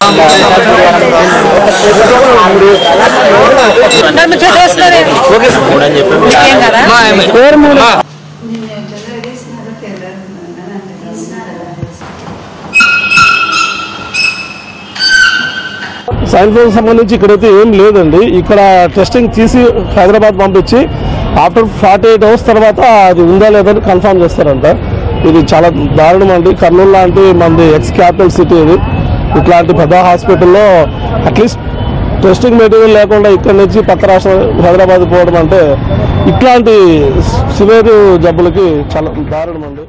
నన్ను చదివేస్తున్నారు ఏం కదా సైన్స్ సంబంధించి ఇక్కడైతే ఏం లేదండి ఇక్కడ టెస్టింగ్ తీసి హైదరాబాద్ పంపించి ఆఫ్టర్ ఫార్టీ ఎయిట్ అవర్స్ తర్వాత అది ఉందా లేదని కన్ఫర్మ్ చేస్తారంట ఇది చాలా దారుణం అండి కర్నూలు లాంటి మనది ఎక్స్ క్యాపిటల్ సిటీ ఇది ఇట్లాంటి పెద్ద హాస్పిటల్లో అట్లీస్ట్ టెస్టింగ్ మెటీరియల్ లేకుండా ఇక్కడ నుంచి పక్క రాష్ట్రం హైదరాబాద్ పోవడం అంటే ఇట్లాంటి సివియర్ జబ్బులకి చాలా దారుణం అండి